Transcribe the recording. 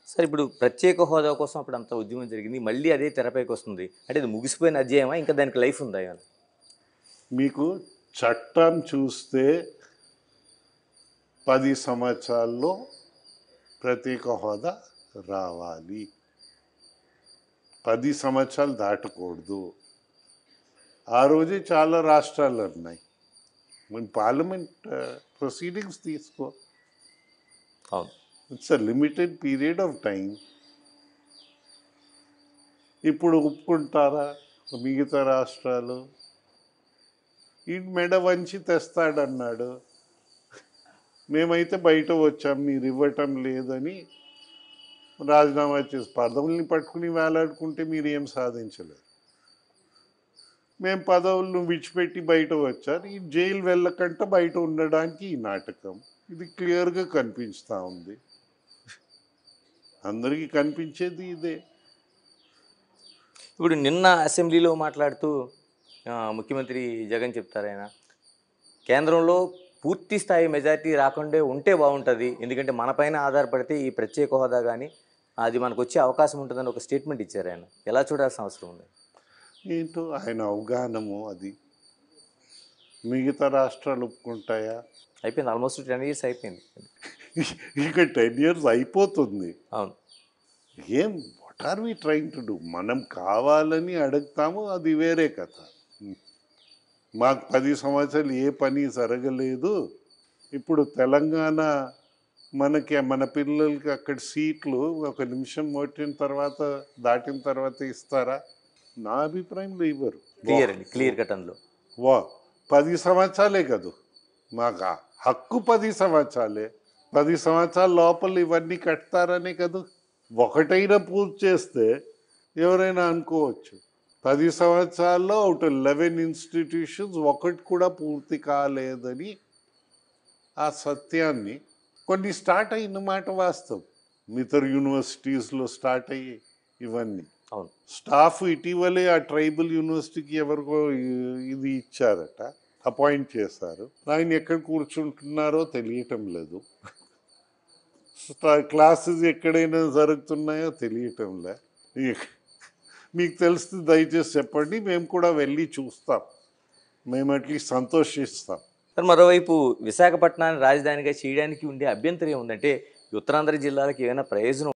sir ఇప్పుడు ప్రత్యేక హోదా కోసం అప్పుడు అంత ఉద్యమం జరిగింది మళ్ళీ అదే తెరపైకి వస్తుంది అంటే ఇది ముగిసిపోయిన అధ్యాయమా ఇంకా దానికి లైఫ్ ఉందా ఏమైనా మీకు చట్టం చూస్తే పది సంవత్సరాల్లో ప్రత్యేక హోదా రావాలి పది సంవత్సరాలు దాటకూడదు ఆ రోజే చాలా రాష్ట్రాలు ఉన్నాయి మన పార్లమెంట్ ప్రొసీడింగ్స్ తీసుకో అవును it's a limited period of time ఇప్పుడు ఒప్పుకుంటారా మిగతా రాష్ట్రాలు ఈ మెడ వంచి తెస్తాడన్నాడు మేమైతే బయట వచ్చాం మీరు ఇవ్వటం లేదని రాజీనామా చేసి పదవుల్ని పట్టుకుని వేలాడుకుంటే మీరు ఏం సాధించలేరు మేము పదవులను విడిచిపెట్టి బయట వచ్చారు ఈ జైలు వెళ్ళకంట బయట ఉండడానికి ఈ నాటకం ఇది క్లియర్గా కనిపిస్తూ ఉంది అందరికీ కనిపించేది ఇదే ఇప్పుడు నిన్న అసెంబ్లీలో మాట్లాడుతూ ఆ, ముఖ్యమంత్రి జగన్ చెప్తారు ఆయన కేంద్రంలో పూర్తి స్థాయి మెజారిటీ రాకుండా ఉంటే బాగుంటుంది ఎందుకంటే మనపైన ఆధారపడితే ఈ ప్రత్యేక హోదా కానీ అది మనకు వచ్చే అవకాశం ఉంటుందని ఒక స్టేట్మెంట్ ఇచ్చారు ఆయన ఎలా చూడాల్సిన అవసరం ఉంది ఏంటో ఆయన అవగాహనము అది మిగతా రాష్ట్రాలు ఒప్పుకుంటాయా అయిపోయింది ఆల్మోస్ట్ టెన్ ఇయర్స్ అయిపోయింది ఇక టెన్ ఇయర్స్ అయిపోతుంది అవును ఏం what are we trying to do మనం కావాలని అడుగుతాము అది వేరే కథ మాకు పది సంవత్సరాలు ఏ పని జరగలేదు ఇప్పుడు తెలంగాణ మనకి మన పిల్లలకి అక్కడ సీట్లు ఒక నిమిషం కొట్టిన తర్వాత దాటిన తర్వాత ఇస్తారా నా అభిప్రాయంలో ఇవ్వరు క్లియర్ అండి క్లియర్ కట్ అందులో వా పది సంవత్సరాలే కదూ మాకు ఆ హక్కు పది సంవత్సరాలే పది సంవత్సరాల లోపల ఇవన్నీ కడతారనే కదూ ఒకటైనా పూర్తి చేస్తే ఎవరైనా అనుకోవచ్చు పది సంవత్సరాల్లో అవుట్ లెవెన్ ఇన్స్టిట్యూషన్స్ ఒకటి కూడా పూర్తి కాలేదని ఆ సత్యాన్ని కొన్ని స్టార్ట్ అయిన మాట వాస్తవం మిగతా యూనివర్సిటీస్లో స్టార్ట్ అయ్యి ఇవన్నీ అవును స్టాఫ్ ఇటీవలే ఆ ట్రైబల్ యూనివర్సిటీకి ఎవరికో ఇ- ఇది ఇచ్చారట అపాయింట్ చేశారు ఆయన ఎక్కడ కూర్చుంటున్నారో తెలియటం లేదు క్లాసెస్ ఎక్కడైనా జరుగుతున్నాయో తెలియటం లే ఇక- మీకు తెలిస్తే దయచేసి చెప్పండి మేము కూడా వెళ్ళి చూస్తాం మేము అట్లీస్ట్ సంతోషిస్తాం సార్ మరోవైపు విశాఖపట్నాన్ని రాజధానిగా చేయడానికి ఉండే అభ్యంతరం ఏముందంటే ఈ ఉత్తరాంధ్ర జిల్లాలకు ఏమైనా ప్రయోజనం